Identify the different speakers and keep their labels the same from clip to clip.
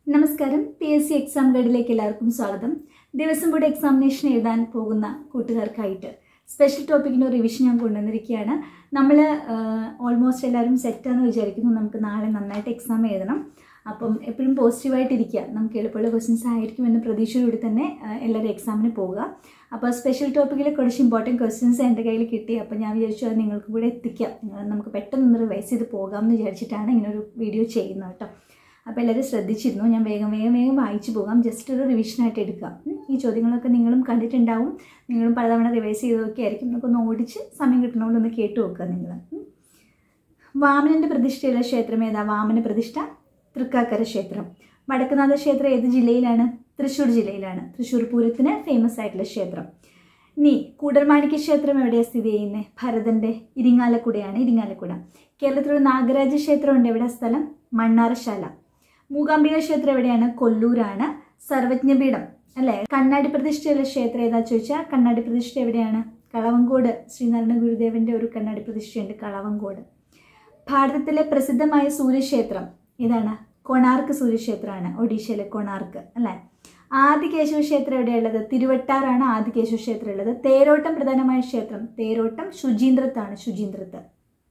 Speaker 1: നമസ്കാരം P S C exam ഗൈഡിലേക്ക് എല്ലാവർക്കും സ്വാഗതം ദിവസം കൂടെ എക്സാമിനേഷൻ എഴുതാൻ പോകുന്ന കൂട്ടുകാർക്കായിട്ട് സ്പെഷ്യൽ ടോപ്പിക്കിൻ്റെ ഒരു റിവിഷൻ ഞാൻ കൊണ്ടുവന്നിരിക്കുകയാണ് നമ്മൾ ഓൾമോസ്റ്റ് എല്ലാവരും സെറ്റാന്ന് വിചാരിക്കുന്നു നമുക്ക് നാളെ നന്നായിട്ട് എക്സാം എഴുതണം അപ്പം എപ്പോഴും പോസിറ്റീവായിട്ടിരിക്കുക നമുക്ക് എളുപ്പമുള്ള ക്വസ്റ്റ്യൻസ് ആയിരിക്കും എന്ന പ്രതീക്ഷയോടുകൂടി തന്നെ ആ, എല്ലാവരും എക്സാമിന് പോവുക അപ്പോൾ സ്പെഷ്യൽ ടോപ്പിക്കിൽ കുറച്ച് ഇമ്പോർട്ടൻറ്റ് ക്വസ്റ്റ്യൻസ് എൻ്റെ കയ്യിൽ കിട്ടി അപ്പോൾ ഞാൻ വിചാരിച്ചു അത് നിങ്ങൾക്ക് കൂടെ എത്തിക്കാം നിങ്ങൾ നമുക്ക് പെട്ടെന്ന് റിവൈസ് ചെയ്ത് പോകാം എന്ന് വിചാരിച്ചിട്ടാണ് ഇങ്ങനൊരു വീഡിയോ ചെയ്യുന്നത് കേട്ടോ അപ്പോൾ എല്ലാവരും ശ്രദ്ധിച്ചിരുന്നു ഞാൻ വേഗം വേഗം വേഗം വായിച്ചു പോകാം ജസ്റ്റ് ഒരു റിവിഷനായിട്ട് എടുക്കാം ഉം. ഈ ചോദ്യങ്ങളൊക്കെ നിങ്ങളും കണ്ടിട്ടുണ്ടാവും നിങ്ങളും പലതവണ റിവൈസ് ചെയ്തൊക്കെ ആയിരിക്കും നമുക്കൊന്ന് ഓടിച്ച് സമയം കിട്ടണോണ്ട് ഒന്ന് കേട്ടു നോക്കുക നിങ്ങൾ ഉം. വാമനൻ്റെ പ്രതിഷ്ഠയുള്ള ക്ഷേത്രം ഏതാ വാമന പ്രതിഷ്ഠ തൃക്കാക്കര ക്ഷേത്രം വടക്കുനാഥ ക്ഷേത്രം ഏത് ജില്ലയിലാണ് തൃശ്ശൂർ ജില്ലയിലാണ് തൃശ്ശൂർ പൂരത്തിന് ഫേമസ് ആയിട്ടുള്ള ക്ഷേത്രം ഇനി കൂടൽമാണിക്യ ക്ഷേത്രം എവിടെയാണ് സ്ഥിതി ചെയ്യുന്നത് ഭരതൻ്റെ ഇരിങ്ങാലക്കുടയാണ് ഇരിങ്ങാലക്കുട കേരളത്തിലൊരു നാഗരാജ ക്ഷേത്രം ഉണ്ട് എവിടെ സ്ഥലം മണ്ണാറശാല മൂകാംബിക ക്ഷേത്രം എവിടെയാണ് കൊല്ലൂരാണ് സർവജ്ഞപീഠം അല്ലേ കണ്ണാടി പ്രതിഷ്ഠയുള്ള ക്ഷേത്രം ഏതാ ചോദിച്ചാൽ കണ്ണാടി പ്രതിഷ്ഠ എവിടെയാണ് കളവങ്കോട് ശ്രീനാരായണ ഗുരുദേവന്റെ ഒരു കണ്ണാടി പ്രതിഷ്ഠയുണ്ട് കളവങ്കോട് ഭാരതത്തിലെ പ്രസിദ്ധമായ സൂര്യക്ഷേത്രം ഏതാണ് കൊണാർക്ക് സൂര്യക്ഷേത്രമാണ് ഒഡീഷയിലെ കൊണാർക്ക് അല്ലേ ആദികേശവ ക്ഷേത്രം എവിടെയുള്ളത് തിരുവട്ടാറാണ് ആദികേശവ ക്ഷേത്രം ഉള്ളത് തേരോട്ടം പ്രധാനമായ ക്ഷേത്രം തേരോട്ടം ശുചീന്ദ്രത്താണ് ശുചീന്ദ്രത്ത്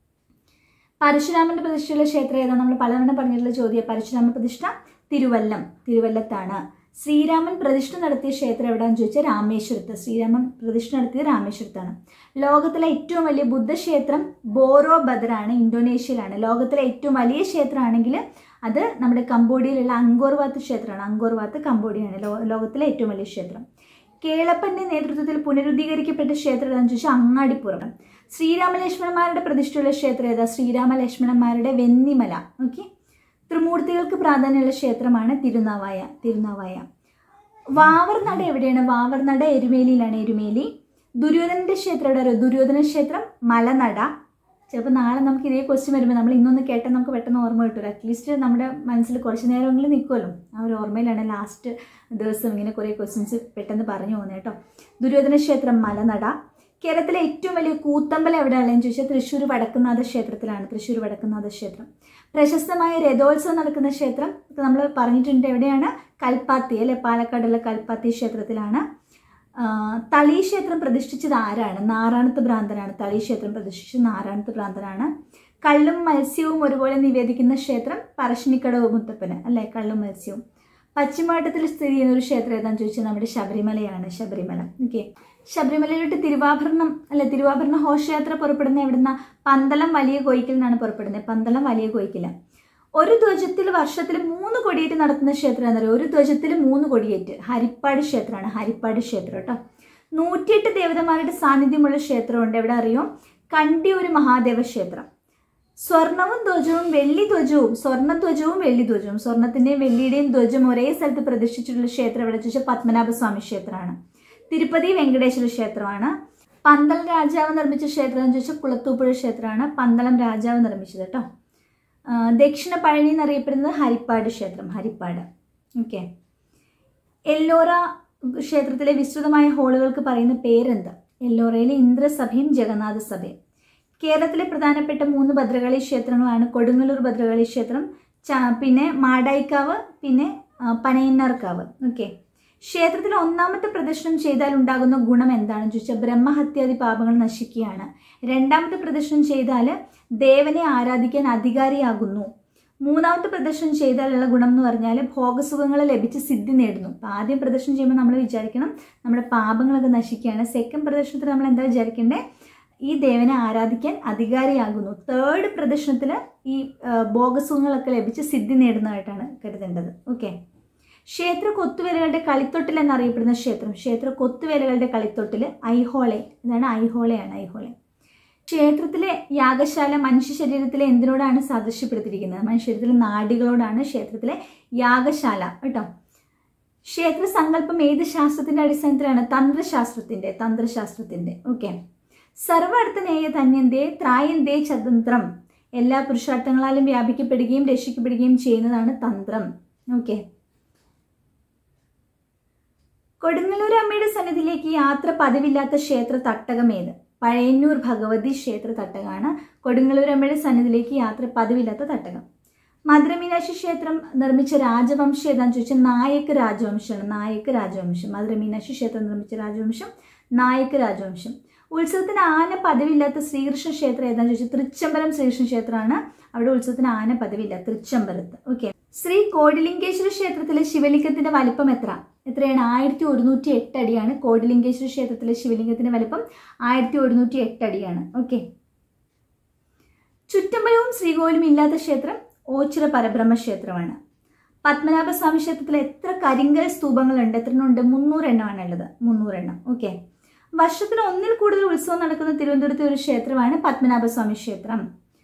Speaker 1: പരശുരാമന്റെ പ്രതിഷ്ഠയുള്ള ക്ഷേത്രം ഏതാ നമ്മൾ പലവണ്ണം പറഞ്ഞിട്ടുള്ള ചോദ്യം പരശുരാമ പ്രതിഷ്ഠ തിരുവല്ലം തിരുവല്ലത്താണ് ശ്രീരാമൻ പ്രതിഷ്ഠ നടത്തിയ ക്ഷേത്രം എവിടെയാണെന്ന് ചോദിച്ചാൽ രാമേശ്വരത്ത് ശ്രീരാമൻ പ്രതിഷ്ഠ നടത്തിയത് രാമേശ്വരത്താണ് ലോകത്തിലെ ഏറ്റവും വലിയ ബുദ്ധക്ഷേത്രം ബോറോബദറാണ് ഇന്തോനേഷ്യയിലാണ് ലോകത്തിലെ ഏറ്റവും വലിയ ക്ഷേത്രമാണെങ്കിൽ അത് നമ്മുടെ കംബോഡിയയിലുള്ള അങ്കോർവാത്ത് ക്ഷേത്രമാണ് അങ്കോർവാത്ത് കംബോഡിയയാണ് ലോ ലോകത്തിലെ ഏറ്റവും വലിയ ക്ഷേത്രം കേളപ്പന്റെ നേതൃത്വത്തിൽ പുനരുദ്ധീകരിക്കപ്പെട്ട ക്ഷേത്രം ഏതാണെന്ന് ചോദിച്ചാൽ അങ്ങാടിപ്പുറം ശ്രീരാമലക്ഷ്മണന്മാരുടെ പ്രതിഷ്ഠയുള്ള ക്ഷേത്രം ഏതാ ശ്രീരാമലക്ഷ്മണന്മാരുടെ വെന്നിമല ഓക്കെ ത്രിമൂർത്തികൾക്ക് പ്രാധാന്യമുള്ള ക്ഷേത്രമാണ് തിരുനാവായ തിരുനാവായ വാവർനട എവിടെയാണ് വാവർനട എരുമേലിയിലാണ് എരുമേലി ദുര്യോധനന്റെ ക്ഷേത്രം എവിടെ അറിയോ ദുര്യോധന ക്ഷേത്രം മലനട ചിലപ്പോൾ നാളെ നമുക്ക് ഇതേ ക്വസ്റ്റ്യൻ വരുമ്പോൾ നമ്മൾ ഇന്നൊന്ന് കേട്ടാൽ നമുക്ക് പെട്ടെന്ന് ഓർമ്മ കിട്ടില്ല അറ്റ്ലീസ്റ്റ് നമ്മുടെ മനസ്സിൽ കുറച്ച് നേരമെങ്കിലും നിൽക്കുമല്ലോ ആ ഒരു ഓർമ്മയിലാണ് ലാസ്റ്റ് ദിവസം ഇങ്ങനെ കുറേ ക്വസ്റ്റ്യൻസ് പെട്ടെന്ന് പറഞ്ഞു പോകുന്നത് കേട്ടോ ദുര്യോധന ക്ഷേത്രം മലനട കേരളത്തിലെ ഏറ്റവും വലിയ കൂത്തമ്പലം എവിടെയാണെന്ന് ചോദിച്ചാൽ തൃശ്ശൂർ വടക്കുന്നാഥ ക്ഷേത്രത്തിലാണ് തൃശ്ശൂർ വടക്കുന്നാഥ ക്ഷേത്രം പ്രശസ്തമായ രഥോത്സവം നടക്കുന്ന ക്ഷേത്രം ഇത് നമ്മൾ പറഞ്ഞിട്ടുണ്ട് എവിടെയാണ് കൽപ്പാത്തി അല്ലെ പാലക്കാടുള്ള കൽപ്പാത്തി ക്ഷേത്രത്തിലാണ് ആ, തളി ക്ഷേത്രം പ്രതിഷ്ഠിച്ചത് ആരാണ് നാരായണത്ത് ഭ്രാന്തനാണ് തളി ക്ഷേത്രം പ്രതിഷ്ഠിച്ചത് നാരായണത്ത് ഭ്രാന്തനാണ് കള്ളും മത്സ്യവും ഒരുപോലെ നിവേദിക്കുന്ന ക്ഷേത്രം പറശ്ശിനിക്കടവ് മുത്തപ്പന് അല്ലെ കള്ളും മത്സ്യവും പശ്ചിമഘട്ടത്തിൽ സ്ഥിതി ചെയ്യുന്ന ഒരു ക്ഷേത്രം ഏതാണെന്ന് ചോദിച്ചാൽ നമ്മുടെ ശബരിമലയാണ് ശബരിമല ഓക്കെ ശബരിമലയിലോട്ട് തിരുവാഭരണം അല്ലെ തിരുവാഭരണ ഘോഷയാത്ര പുറപ്പെടുന്ന എവിടുന്ന പന്തളം വലിയ കോയിക്കൽ നിന്നാണ് പുറപ്പെടുന്നത് പന്തളം വലിയ കോയിക്കൽ ഒരു ധ്വജത്തിൽ വർഷത്തിൽ മൂന്ന് കൊടിയേറ്റ് നടത്തുന്ന ക്ഷേത്രം എന്താ പറയുക ഒരു ധ്വജത്തിൽ മൂന്ന് കൊടിയേറ്റ് ഹരിപ്പാട് ക്ഷേത്രമാണ് ഹരിപ്പാട് ക്ഷേത്രം കേട്ടോ നൂറ്റിയെട്ട് ദേവതമാരുടെ സാന്നിധ്യമുള്ള ക്ഷേത്രമുണ്ട് എവിടെ അറിയോ കണ്ടിയൂര് മഹാദേവ ക്ഷേത്രം സ്വർണവും ധ്വജവും വെള്ളി ധ്വജവും സ്വർണ്ണ ധ്വജവും വെള്ളി ധ്വജവും സ്വർണത്തിന്റെയും വെള്ളിയുടെയും ധ്വജം ഒരേ സ്ഥലത്ത് പ്രതിഷ്ഠിച്ചിട്ടുള്ള ക്ഷേത്രം എവിടെ ചോദിച്ചാൽ പത്മനാഭസ്വാമി ക്ഷേത്രമാണ് തിരുപ്പതി വെങ്കടേശ്വര ക്ഷേത്രമാണ് പന്തളം രാജാവ് നിർമ്മിച്ച ക്ഷേത്രം എന്ന് ചോദിച്ചാൽ കുളത്തൂപ്പുഴ ക്ഷേത്രമാണ് പന്തളം രാജാവ് നിർമ്മിച്ചത് കേട്ടോ ആ, ദക്ഷിണ പഴനി എന്നറിയപ്പെടുന്നത് ഹരിപ്പാട് ക്ഷേത്രം ഹരിപ്പാട് ഓക്കെ എല്ലോറ ക്ഷേത്രത്തിലെ വിസ്തൃതമായ ഹോളുകൾക്ക് പറയുന്ന പേരെന്ത് എല്ലോറയിലെ ഇന്ദ്രസഭയും ജഗന്നാഥ സഭയും കേരളത്തിലെ പ്രധാനപ്പെട്ട മൂന്ന് ഭദ്രകാളി ക്ഷേത്രങ്ങളാണ് കൊടുങ്ങല്ലൂർ ഭദ്രകാളി ക്ഷേത്രം ച- പിന്നെ മാടായിക്കാവ് പിന്നെ ആ, പനയന്നാർക്കാവ് ഓക്കെ ക്ഷേത്രത്തിൽ ഒന്നാമത്തെ പ്രദർശനം ചെയ്താൽ ഉണ്ടാകുന്ന ഗുണം എന്താണെന്ന് ചോദിച്ചാൽ ബ്രഹ്മഹത്യാദി പാപങ്ങൾ നശിക്കുകയാണ് രണ്ടാമത്തെ പ്രദർശനം ചെയ്താൽ ദേവനെ ആരാധിക്കാൻ അധികാരിയാകുന്നു മൂന്നാമത്തെ പ്രദർശനം ചെയ്താലുള്ള ഗുണം എന്ന് പറഞ്ഞാൽ ഭോഗസുഖങ്ങൾ ലഭിച്ച് സിദ്ധി നേടുന്നു അപ്പം ആദ്യം പ്രദർശനം ചെയ്യുമ്പോൾ നമ്മൾ വിചാരിക്കണം നമ്മുടെ പാപങ്ങളൊക്കെ നശിക്കുകയാണ് സെക്കൻഡ് പ്രദർശനത്തിൽ നമ്മൾ എന്താ വിചാരിക്കേണ്ടത് ഈ ദേവനെ ആരാധിക്കാൻ അധികാരിയാകുന്നു തേർഡ് പ്രദർശനത്തിൽ ഈ ആ, ഭോഗസുഖങ്ങളൊക്കെ ലഭിച്ച് സിദ്ധി നേടുന്നതായിട്ടാണ് കരുതേണ്ടത് ഓക്കെ ക്ഷേത്ര കൊത്തുവേലകളുടെ കളിത്തൊട്ടിൽ എന്നറിയപ്പെടുന്ന ക്ഷേത്രം ക്ഷേത്ര കൊത്തുവേലകളുടെ കളിത്തൊട്ടിൽ ഐഹോളെ ഇതാണ് ഐഹോളയാണ് ഐഹോളെ ക്ഷേത്രത്തിലെ യാഗശാല മനുഷ്യ ശരീരത്തിലെ എന്തിനോടാണ് സാദൃശ്യപ്പെടുത്തിയിരിക്കുന്നത് മനുഷ്യ ശരീരത്തിലെ നാഡികളോടാണ് ക്ഷേത്രത്തിലെ യാഗശാല കേട്ടോ ക്ഷേത്ര സങ്കല്പം ഏത് ശാസ്ത്രത്തിന്റെ അടിസ്ഥാനത്തിലാണ് തന്ത്രശാസ്ത്രത്തിന്റെ തന്ത്രശാസ്ത്രത്തിന്റെ ഓക്കെ സർവാർത്ഥനേയ തന്യന്തേ ത്രായന്തേ ചതന്ത്രം എല്ലാ പുരുഷാർത്ഥങ്ങളാലും വ്യാപിക്കപ്പെടുകയും രക്ഷിക്കപ്പെടുകയും ചെയ്യുന്നതാണ് തന്ത്രം ഓക്കെ കൊടുങ്ങല്ലൂർ അമ്മയുടെ സന്നിധിയിലേക്ക് യാത്ര പതിവില്ലാത്ത ക്ഷേത്ര തട്ടകം ഏത് പഴയന്നൂർ ഭഗവതി ക്ഷേത്ര തട്ടകമാണ് കൊടുങ്ങല്ലൂർ അമ്മയുടെ സന്നിധിയിലേക്ക് യാത്ര പതിവില്ലാത്ത തട്ടകം മധുരമീനാക്ഷി ക്ഷേത്രം നിർമ്മിച്ച രാജവംശം ഏതാന്ന് ചോദിച്ചാൽ നായക്ക് രാജവംശമാണ് നായക്ക് രാജവംശം മധുരമീനാക്ഷി ക്ഷേത്രം നിർമ്മിച്ച രാജവംശം നായക്ക് രാജവംശം ഉത്സവത്തിന് ആന പതിവില്ലാത്ത ശ്രീകൃഷ്ണ ക്ഷേത്രം ഏതാന്ന് ചോദിച്ചാൽ തൃച്ചംബരം ശ്രീകൃഷ്ണ ക്ഷേത്രമാണ് അവിടെ ഉത്സവത്തിന് ആന പതിവില്ല തൃച്ചംബരത്ത് ഓക്കെ ശ്രീ കോടിലിംഗേശ്വര ക്ഷേത്രത്തിലെ ശിവലിംഗത്തിന്റെ വലിപ്പം എത്ര എത്രയാണ് ആയിരത്തി ഒരുന്നൂറ്റി എട്ട് അടിയാണ് കോടിലിംഗേശ്വര ക്ഷേത്രത്തിലെ ശിവലിംഗത്തിന്റെ വലിപ്പം ആയിരത്തി ഒരുന്നൂറ്റി എട്ട് അടിയാണ് ഓക്കെ ചുറ്റമ്പലവും ശ്രീകോവിലും ഇല്ലാത്ത ക്ഷേത്രം ഓച്ചിറ പരബ്രഹ്മ ക്ഷേത്രമാണ് പത്മനാഭസ്വാമി ക്ഷേത്രത്തിൽ എത്ര കരിങ്കൽ സ്തൂപങ്ങളുണ്ട് എത്ര ഉണ്ട് മുന്നൂറ് എണ്ണമാണ് ഉള്ളത് മുന്നൂറ് എണ്ണം ഓക്കെ വർഷത്തിൽ ഒന്നിൽ കൂടുതൽ ഉത്സവം നടക്കുന്ന തിരുവനന്തപുരത്തെ ഒരു ക്ഷേത്രമാണ് പത്മനാഭസ്വാമി ക്ഷേത്രം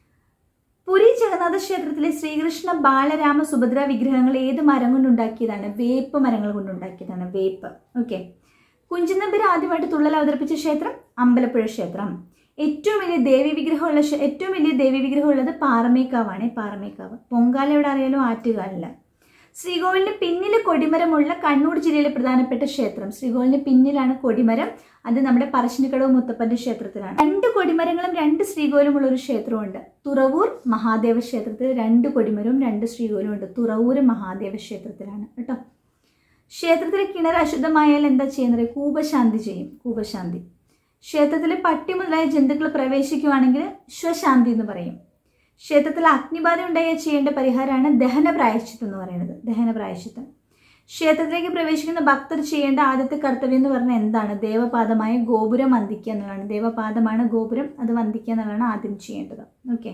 Speaker 1: പുരി ജഗന്നാഥ ക്ഷേത്രത്തിലെ ശ്രീകൃഷ്ണ ബാലരാമ സുഭദ്ര വിഗ്രഹങ്ങൾ ഏത് മരം കൊണ്ടുണ്ടാക്കിയതാണ് വേപ്പ് മരങ്ങൾ കൊണ്ടുണ്ടാക്കിയതാണ് വേപ്പ് ഓക്കെ കുഞ്ചനമ്പര് ആദ്യമായിട്ട് തുള്ളൽ അവതരിപ്പിച്ച ക്ഷേത്രം അമ്പലപ്പുഴ ക്ഷേത്രം ഏറ്റവും വലിയ ദേവി വിഗ്രഹമുള്ള ക്ഷേ- ഏറ്റവും വലിയ ദേവി വിഗ്രഹം ഉള്ളത് പാറമേക്കാവാണ് പാറമേക്കാവ് പൊങ്കാല എവിടെ അറിയാലോ ആറ്റുകാലില്ല ശ്രീകോവിലിന് പിന്നിൽ കൊടിമരമുള്ള കണ്ണൂർ ജില്ലയിലെ പ്രധാനപ്പെട്ട ക്ഷേത്രം ശ്രീകോവിലിന് പിന്നിലാണ് കൊടിമരം അത് നമ്മുടെ പറശ്ശിനിക്കടവ് മുത്തപ്പന്റെ ക്ഷേത്രത്തിലാണ് രണ്ട് കൊടിമരങ്ങളും രണ്ട് ശ്രീകോവിലുമുള്ള ഒരു ക്ഷേത്രമുണ്ട് തുറവൂർ മഹാദേവ ക്ഷേത്രത്തിൽ രണ്ട് കൊടിമരവും രണ്ട് ശ്രീകോവിലും ഉണ്ട് തുറവൂർ മഹാദേവ ക്ഷേത്രത്തിലാണ് കേട്ടോ ക്ഷേത്രത്തിലെ കിണർ അശുദ്ധമായാൽ എന്താ ചെയ്യുന്നത് കൂപശാന്തി ചെയ്യും കൂപശാന്തി ക്ഷേത്രത്തിലെ പട്ടി മുതലായ ജന്തുക്കൾ പ്രവേശിക്കുവാണെങ്കിൽ ശ്വശാന്തി എന്ന് പറയും ക്ഷേത്രത്തിൽ അഗ്നിബാധ ഉണ്ടായാൽ ചെയ്യേണ്ട പരിഹാരമാണ് ദഹന പ്രായശ്ചിത്തം എന്ന് പറയുന്നത് ദഹന പ്രായശ്ചിത്തം ക്ഷേത്രത്തിലേക്ക് പ്രവേശിക്കുന്ന ഭക്തർ ചെയ്യേണ്ട ആദ്യത്തെ കർത്തവ്യം എന്ന് പറഞ്ഞാൽ എന്താണ് ദേവപാദമായ ഗോപുരം വന്ദിക്കുക എന്നുള്ളതാണ് ദേവപാദമാണ് ഗോപുരം അത് വന്ദിക്കുക എന്നുള്ളതാണ് ആദ്യം ചെയ്യേണ്ടത് ഓക്കെ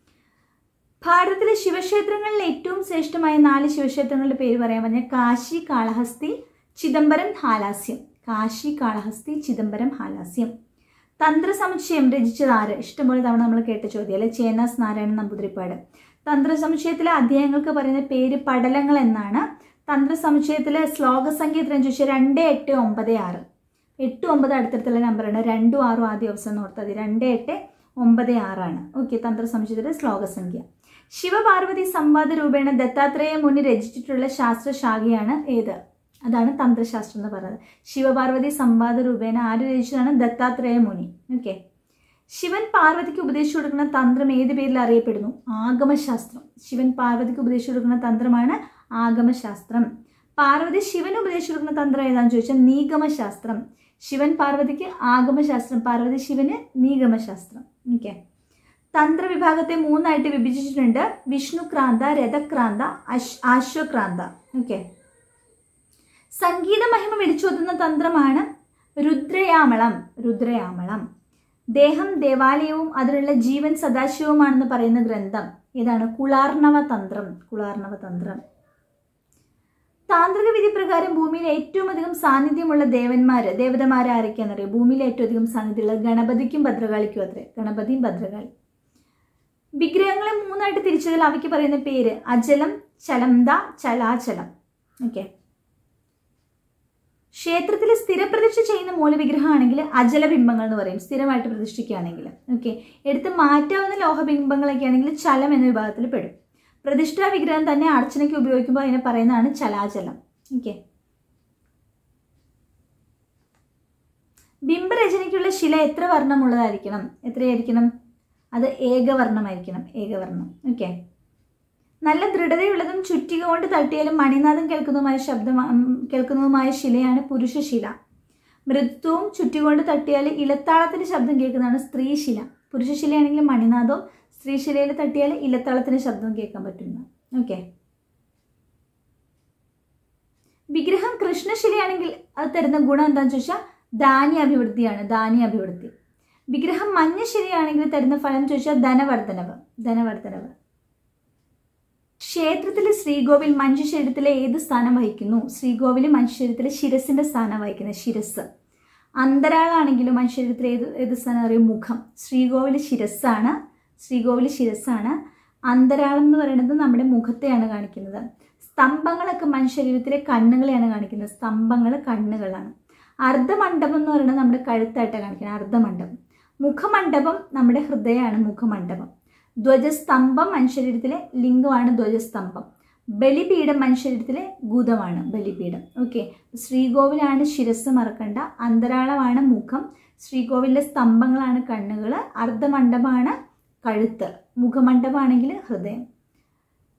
Speaker 1: ഭാരതത്തിലെ ശിവക്ഷേത്രങ്ങളിൽ ഏറ്റവും ശ്രേഷ്ഠമായ നാല് ശിവക്ഷേത്രങ്ങളുടെ പേര് പറയാൻ പറഞ്ഞാൽ കാശി കാളഹസ്തി ചിദംബരം ഹാലാസ്യം കാശി കാളഹസ്തി ചിദംബരം ഹാലാസ്യം തന്ത്രസമുച്ചയം രചിച്ചത് ആര് ഇഷ്ടംപോലെ തവണ നമ്മൾ കേട്ട ചോദ്യം അല്ലെ ചേനാസ് നാരായണൻ നമ്പൂതിരിപ്പാട് തന്ത്രസമുച്ചയത്തിലെ അധ്യായങ്ങൾക്ക് പറയുന്ന പേര് പടലങ്ങൾ എന്നാണ് തന്ത്രസമുച്ചയത്തിലെ ശ്ലോകസംഖ്യ എത്രയെന്ന് ചോദിച്ചാൽ രണ്ട് എട്ട് ഒമ്പത് ആറ് എട്ട് ഒമ്പത് അടുത്തടുത്തുള്ള നമ്പറാണ് രണ്ടും ആറും ആദ്യ അവസാനം ഓർത്താൽ മതി രണ്ട് എട്ട് ഒമ്പത് ആറാണ് ഓക്കെ തന്ത്രസമുച്ചയത്തിലെ ശ്ലോകസംഖ്യ ശിവപാർവതി സംവാദ രൂപേണ ദത്താത്രേയ മുനി രചിച്ചിട്ടുള്ള ശാസ്ത്രശാഖയാണ് ഏത് അതാണ് തന്ത്രശാസ്ത്രം എന്ന് പറയുന്നത് ശിവപാർവതി സംവാദ രൂപേണ ആര് രചിച്ചതാണ് ദത്താത്രേയ മുനി ഓക്കെ ശിവൻ പാർവതിക്ക് ഉപദേശിച്ചു കൊടുക്കുന്ന തന്ത്രം ഏത് പേരിൽ അറിയപ്പെടുന്നു ആഗമശാസ്ത്രം ശിവൻ പാർവതിക്ക് ഉപദേശിച്ചു കൊടുക്കുന്ന തന്ത്രമാണ് ആഗമശാസ്ത്രം പാർവതി ശിവന് ഉപദേശിച്ചു കൊടുക്കുന്ന തന്ത്രം ഏതാണെന്ന് ചോദിച്ചാൽ നീഗമശാസ്ത്രം ശിവൻ പാർവതിക്ക് ആഗമശാസ്ത്രം പാർവതി ശിവന് നീഗമശാസ്ത്രം ഓക്കെ തന്ത്രവിഭാഗത്തെ മൂന്നായിട്ട് വിഭജിച്ചിട്ടുണ്ട് വിഷ്ണുക്രാന്ത രഥക്രാന്ത അശ് ആശ്വക്രാന്ത ഓക്കെ സംഗീത മഹിമ വിളിച്ചോതുന്ന തന്ത്രമാണ് രുദ്രയാമളം രുദ്രയാമളം ദേഹം ദേവാലയവും അതിലുള്ള ജീവൻ സദാശിവമാണെന്ന് പറയുന്ന ഗ്രന്ഥം ഏതാണ് കുളാർണവ തന്ത്രം കുളാർണവ തന്ത്രം താന്ത്രിക വിധി പ്രകാരം ഭൂമിയിൽ ഏറ്റവും അധികം സാന്നിധ്യമുള്ള ദേവന്മാര് ദേവതമാരെ ആരൊക്കെയാണെന്നറിയോ ഭൂമിയിൽ ഏറ്റവും അധികം സാന്നിധ്യമുള്ള ഗണപതിക്കും ഭദ്രകാളിക്കും അത്രേ ഗണപതിയും ഭദ്രകാളി വിഗ്രഹങ്ങളെ മൂന്നായിട്ട് തിരിച്ചതിൽ അവയ്ക്ക് പറയുന്ന പേര് അജലം ചലംത ചലാചലം ഓക്കെ ക്ഷേത്രത്തിൽ സ്ഥിരപ്രതിഷ്ഠ ചെയ്യുന്ന മൂലവിഗ്രഹമാണെങ്കിൽ അജലബിംബങ്ങൾ എന്ന് പറയും സ്ഥിരമായിട്ട് പ്രതിഷ്ഠിക്കുകയാണെങ്കിൽ ഓക്കെ എടുത്ത് മാറ്റാവുന്ന ലോഹബിംബങ്ങളൊക്കെ ആണെങ്കിൽ ചലം എന്ന വിഭാഗത്തിൽ പെടും പ്രതിഷ്ഠാ വിഗ്രഹം തന്നെ അർച്ചനയ്ക്ക് ഉപയോഗിക്കുമ്പോൾ അതിനെ പറയുന്നതാണ് ചലാചലം ഓക്കെ ബിംബരചനയ്ക്കുള്ള ശില എത്ര വർണ്ണമുള്ളതായിരിക്കണം എത്രയായിരിക്കണം അത് ഏകവർണ്ണമായിരിക്കണം ഏകവർണ്ണം ഓക്കെ നല്ല ദൃഢതയുള്ളതും ചുറ്റിക കൊണ്ട് തട്ടിയാലും മണിനാഥം കേൾക്കുന്നതുമായ ശബ്ദം കേൾക്കുന്നതുമായ ശിലയാണ് പുരുഷശില മൃദുത്വവും ചുറ്റികൊണ്ട് തട്ടിയാൽ ഇലത്താളത്തിന്റെ ശബ്ദം കേൾക്കുന്നതാണ് സ്ത്രീശില പുരുഷശിലയാണെങ്കിൽ മണിനാഥവും സ്ത്രീശിലയിൽ തട്ടിയാൽ ഇലത്താളത്തിന്റെ ശബ്ദം കേൾക്കാൻ പറ്റുന്ന ഓക്കെ വിഗ്രഹം കൃഷ്ണശിലയാണെങ്കിൽ അത് തരുന്ന ഗുണം എന്താണെന്ന് ചോദിച്ചാൽ ധാന്യ അഭിവൃദ്ധിയാണ് ധാന്യ അഭിവൃദ്ധി വിഗ്രഹം മഞ്ഞശിലയാണെങ്കിൽ തരുന്ന ഫലം ചോദിച്ചാൽ ധനവർദ്ധനവ് ധനവർദ്ധനവ് ക്ഷേത്രത്തിലെ ശ്രീകോവിൽ മനുഷ്യശരീരത്തിലെ ഏത് സ്ഥാനം വഹിക്കുന്നു ശ്രീകോവിൽ മനുഷ്യശരീരത്തിലെ ശിരസിന്റെ സ്ഥാനം വഹിക്കുന്നത് ശിരസ് അന്തരാളാണെങ്കിലും മനുഷ്യശരീരത്തിലെ ഏത് ഏത് സ്ഥാനം അറിയും മുഖം ശ്രീകോവിൽ ശിരസ്സാണ് ശ്രീകോവിൽ ശിരസ്സാണ് അന്തരാളം എന്ന് പറയുന്നത് നമ്മുടെ മുഖത്തെയാണ് കാണിക്കുന്നത് സ്തംഭങ്ങളൊക്കെ മനുഷ്യശരീരത്തിലെ കണ്ണുകളെയാണ് കാണിക്കുന്നത് സ്തംഭങ്ങൾ കണ്ണുകളാണ് അർദ്ധമണ്ഡപം എന്ന് പറയുന്നത് നമ്മുടെ കഴുത്തായിട്ടാണ് കാണിക്കുന്നത് അർദ്ധമണ്ഡപം മുഖമണ്ഡപം നമ്മുടെ ഹൃദയമാണ് മുഖമണ്ഡപം ധ്വജസ്തംഭം മനുഷ്യരീരത്തിലെ ലിംഗമാണ് ധ്വജസ്തംഭം ബലിപീഠം മനുഷ്യരീരത്തിലെ ഗുദമാണ് ബലിപീഠം ഓക്കെ ശ്രീകോവിലാണ് ശിരസ് മറക്കണ്ട അന്തരാളമാണ് മുഖം ശ്രീകോവിലിലെ സ്തംഭങ്ങളാണ് കണ്ണുകൾ അർദ്ധമണ്ഡപമാണ് കഴുത്ത് മുഖമണ്ഡപമാണെങ്കിൽ ഹൃദയം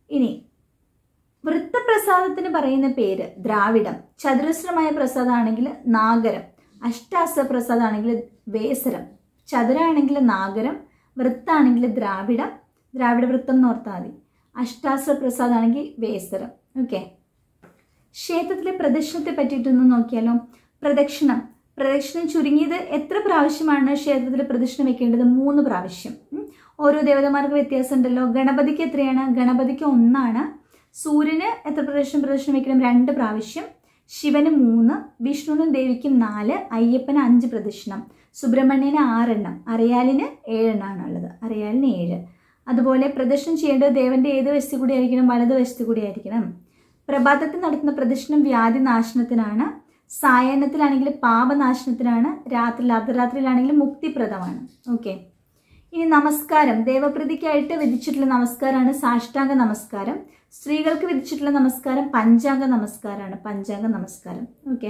Speaker 1: ഇനി വൃത്തപ്രസാദത്തിന് പറയുന്ന പേര് ദ്രാവിഡം ചതുരശ്രമായ പ്രസാദമാണെങ്കിൽ നാഗരം അഷ്ടാസ പ്രസാദമാണെങ്കിൽ വേസരം ചതുരാണെങ്കിൽ നാഗരം വൃത്താണെങ്കിൽ ദ്രാവിഡം ദ്രാവിഡ വൃത്തം എന്ന് ഓർത്താൽ മതി അഷ്ടാസ പ്രസാദമാണെങ്കിൽ വേസരം ഓക്കെ ക്ഷേത്രത്തിലെ പ്രദക്ഷിണത്തെ പറ്റിയിട്ടൊന്ന് നോക്കിയാലോ പ്രദക്ഷിണം പ്രദക്ഷിണം ചുരുങ്ങിയത് എത്ര പ്രാവശ്യമാണ് ക്ഷേത്രത്തിൽ പ്രദക്ഷിണം വെക്കേണ്ടത് മൂന്ന് പ്രാവശ്യം ഉം. ഓരോ ദേവതമാർക്ക് വ്യത്യാസമുണ്ടല്ലോ ഗണപതിക്ക് എത്രയാണ് ഗണപതിക്ക് ഒന്നാണ് സൂര്യന് എത്ര പ്രദക്ഷിണം പ്രദക്ഷിണം വെക്കണം രണ്ട് പ്രാവശ്യം ശിവന് മൂന്ന് വിഷ്ണുവിനും ദേവിക്കും നാല് അയ്യപ്പന് അഞ്ച് പ്രദക്ഷിണം സുബ്രഹ്മണ്യന് ആറെണ്ണം അരയാലിന് ഏഴെണ്ണമാണ് ഉള്ളത് അരയാലിന് ഏഴ് അതുപോലെ പ്രദക്ഷിണം ചെയ്യേണ്ടത് ദേവന്റെ ഏത് വശത്തു കൂടി ആയിരിക്കണം വലത് വശത്തു കൂടി ആയിരിക്കണം പ്രഭാതത്തിൽ നടത്തുന്ന പ്രദക്ഷിണം വ്യാധി നാശനത്തിനാണ് സായാഹ്നത്തിലാണെങ്കിൽ പാപനാശനത്തിനാണ് രാത്രി അർദ്ധരാത്രിയിലാണെങ്കിൽ മുക്തിപ്രദമാണ് ഓക്കെ ഇനി നമസ്കാരം ദേവപ്രതിക്കായിട്ട് വിധിച്ചിട്ടുള്ള നമസ്കാരമാണ് സാഷ്ടാംഗ നമസ്കാരം സ്ത്രീകൾക്ക് വിധിച്ചിട്ടുള്ള നമസ്കാരം പഞ്ചാംഗ നമസ്കാരമാണ് പഞ്ചാംഗ നമസ്കാരം ഓക്കെ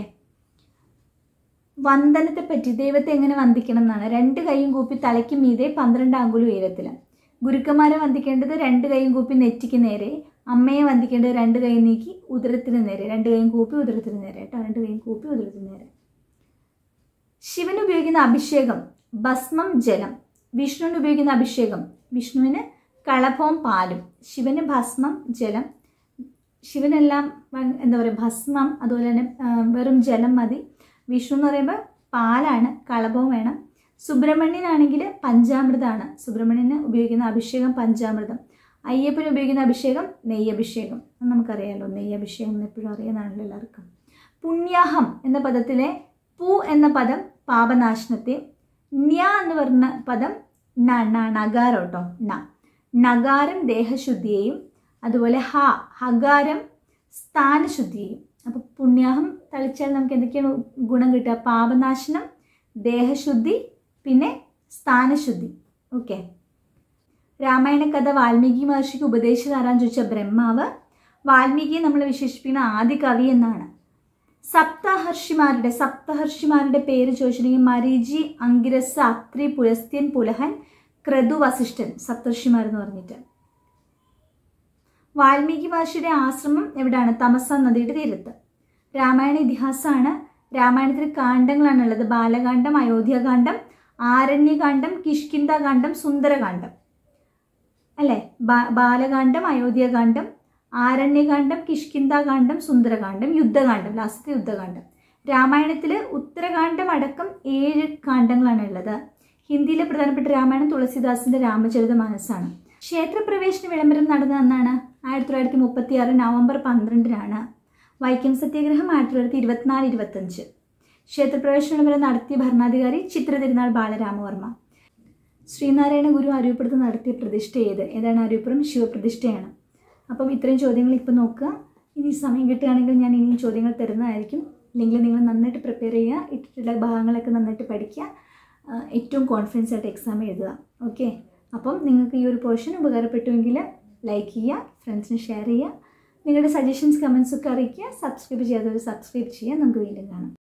Speaker 1: വന്ദനത്തെ പറ്റി ദൈവത്തെ എങ്ങനെ വന്ദിക്കണം എന്നാണ് രണ്ട് കൈയും കൂപ്പി തലയ്ക്ക് മീതെ പന്ത്രണ്ട് അങ്കുലം ഉയരത്തിൽ ഗുരുക്കന്മാരെ വന്ദിക്കേണ്ടത് രണ്ട് കൈയും കൂപ്പി നെറ്റിക്ക് നേരെ അമ്മയെ വന്ദിക്കേണ്ടത് രണ്ട് കൈ നീക്കി ഉദരത്തിന് നേരെ രണ്ട് കൈയും കൂപ്പി ഉദരത്തിന് നേരെ കേട്ടോ രണ്ട് കൈയും കൂപ്പി ഉദരത്തിന് നേരെ ശിവന് ഉപയോഗിക്കുന്ന അഭിഷേകം ഭസ്മം ജലം വിഷ്ണുവിന് ഉപയോഗിക്കുന്ന അഭിഷേകം വിഷ്ണുവിന് കളഭവും പാലും ശിവന് ഭസ്മം ജലം ശിവനെല്ലാം വ- എന്താ പറയുക ഭസ്മം അതുപോലെ തന്നെ ആ, വെറും ജലം മതി വിഷ്ണു എന്ന് പറയുമ്പോൾ പാലാണ് കളഭവും വേണം സുബ്രഹ്മണ്യനാണെങ്കിൽ പഞ്ചാമൃതമാണ് സുബ്രഹ്മണ്യന് ഉപയോഗിക്കുന്ന അഭിഷേകം പഞ്ചാമൃതം അയ്യപ്പന് ഉപയോഗിക്കുന്ന അഭിഷേകം നെയ്യഭിഷേകം അത് നമുക്കറിയാമല്ലോ നെയ്യഭിഷേകം എന്ന് എപ്പോഴും അറിയാനാണല്ലോ എല്ലാവർക്കും പുണ്യാഹം എന്ന പദത്തിലെ പു എന്ന പദം പാപനാശനത്തെ ന്യ എന്ന് പറഞ്ഞ പദം ന ന നഗാരം കേട്ടോ ന നഗാരം ദേഹശുദ്ധിയെയും അതുപോലെ ഹ ഹകാരം സ്ഥാനശുദ്ധിയെയും അപ്പോൾ പുണ്യാഹം തളിച്ചാൽ നമുക്ക് എന്തൊക്കെയാണ് ഗുണം കിട്ടുക പാപനാശനം ദേഹശുദ്ധി പിന്നെ സ്ഥാനശുദ്ധി ഓക്കെ രാമായണ കഥ വാൽമീകി മഹർഷിക്ക് ഉപദേശിതാരാന്ന് ചോദിച്ച ബ്രഹ്മാവ് വാൽമീകിയെ നമ്മൾ വിശേഷിപ്പിക്കുന്ന ആദ്യ കവി എന്നാണ് സപ്തഹർഷിമാരുടെ സപ്തഹർഷിമാരുടെ പേര് ചോദിച്ചിട്ടുണ്ടെങ്കിൽ മരീചി അങ്കിരസ് അത്രി പുലസ്ത്യൻ പുലഹൻ ക്രതു വസിഷ്ഠൻ സപ്തർഷിമാർ എന്ന് പറഞ്ഞിട്ട് വാൽമീകി മഹർഷിയുടെ ആശ്രമം എവിടെയാണ് തമസ നദിയുടെ തീരത്ത് രാമായണ ഇതിഹാസമാണ് രാമായണത്തിൽ കാണ്ഡങ്ങളാണ് ഉള്ളത് ബാലകാന്ഡം അയോധ്യകാന്ഡം ആരണ്യകാന്ഡം കിഷ്കിന്ദകാന്ഡം സുന്ദരകാന്ഡം അല്ലേ ബാ- ബാലകാന്ഡം അയോധ്യകാന്ഡം ആരണ്യകാന്ഡം കിഷ്കിന്ദകാന്ഡം സുന്ദരകാന്ഡം യുദ്ധകാന്ഡം ലാസ്റ്റത്തെ യുദ്ധകാന്ഡം രാമായണത്തിൽ ഉത്തരകാന്ഡം അടക്കം ഏഴ് കാണ്ഡങ്ങളാണ് ഉള്ളത് ഹിന്ദിയിലെ പ്രധാനപ്പെട്ട രാമായണം തുളസിദാസിന്റെ രാമചരിത മാനസാണ് ക്ഷേത്രപ്രവേശന വിളംബരം നടന്നത് എന്നാണ് ആയിരത്തി തൊള്ളായിരത്തി മുപ്പത്തി ആറ് നവംബർ പന്ത്രണ്ടിനാണ് വൈക്കം സത്യാഗ്രഹം ആയിരത്തി തൊള്ളായിരത്തി ഇരുപത്തിനാല് ഇരുപത്തഞ്ച് ക്ഷേത്രപ്രവേശന വിളംബരം നടത്തിയ ഭരണാധികാരി ചിത്ര തിരുനാൾ ബാലരാമവർമ്മ ശ്രീനാരായണ ഗുരു അരൂപ്പുറത്ത് നടത്തിയ പ്രതിഷ്ഠ ഏത് ഏതാണ് അരൂപ്പുറം ശിവപ്രതിഷ്ഠയാണ് അപ്പം ഇത്രയും ചോദ്യങ്ങൾ ഇപ്പം നോക്കുക ഇനി സമയം കിട്ടുകയാണെങ്കിൽ ഞാൻ ഇനിയും ചോദ്യങ്ങൾ തരുന്നതായിരിക്കും അല്ലെങ്കിൽ നിങ്ങൾ നന്നായിട്ട് പ്രിപ്പയർ ചെയ്യുക ഇട്ടിട്ടുള്ള ഭാഗങ്ങളൊക്കെ നന്നായിട്ട് പഠിക്കുക ആ, ഏറ്റവും കോൺഫിഡൻസ് ആയിട്ട് എക്സാം എഴുതുക ഓക്കെ അപ്പം നിങ്ങൾക്ക് ഈ ഒരു പോർഷൻ ഉപകാരപ്പെട്ടുവെങ്കിൽ ലൈക്ക് ചെയ്യുക ഫ്രണ്ട്സിന് ഷെയർ ചെയ്യുക നിങ്ങളുടെ സജഷൻസ് കമൻസ് ഒക്കെ അറിയിക്കുക സബ്സ്ക്രൈബ് ചെയ്യാത്തവർ സബ്സ്ക്രൈബ് ചെയ്യുക നമുക്ക് വീണ്ടും കാണാം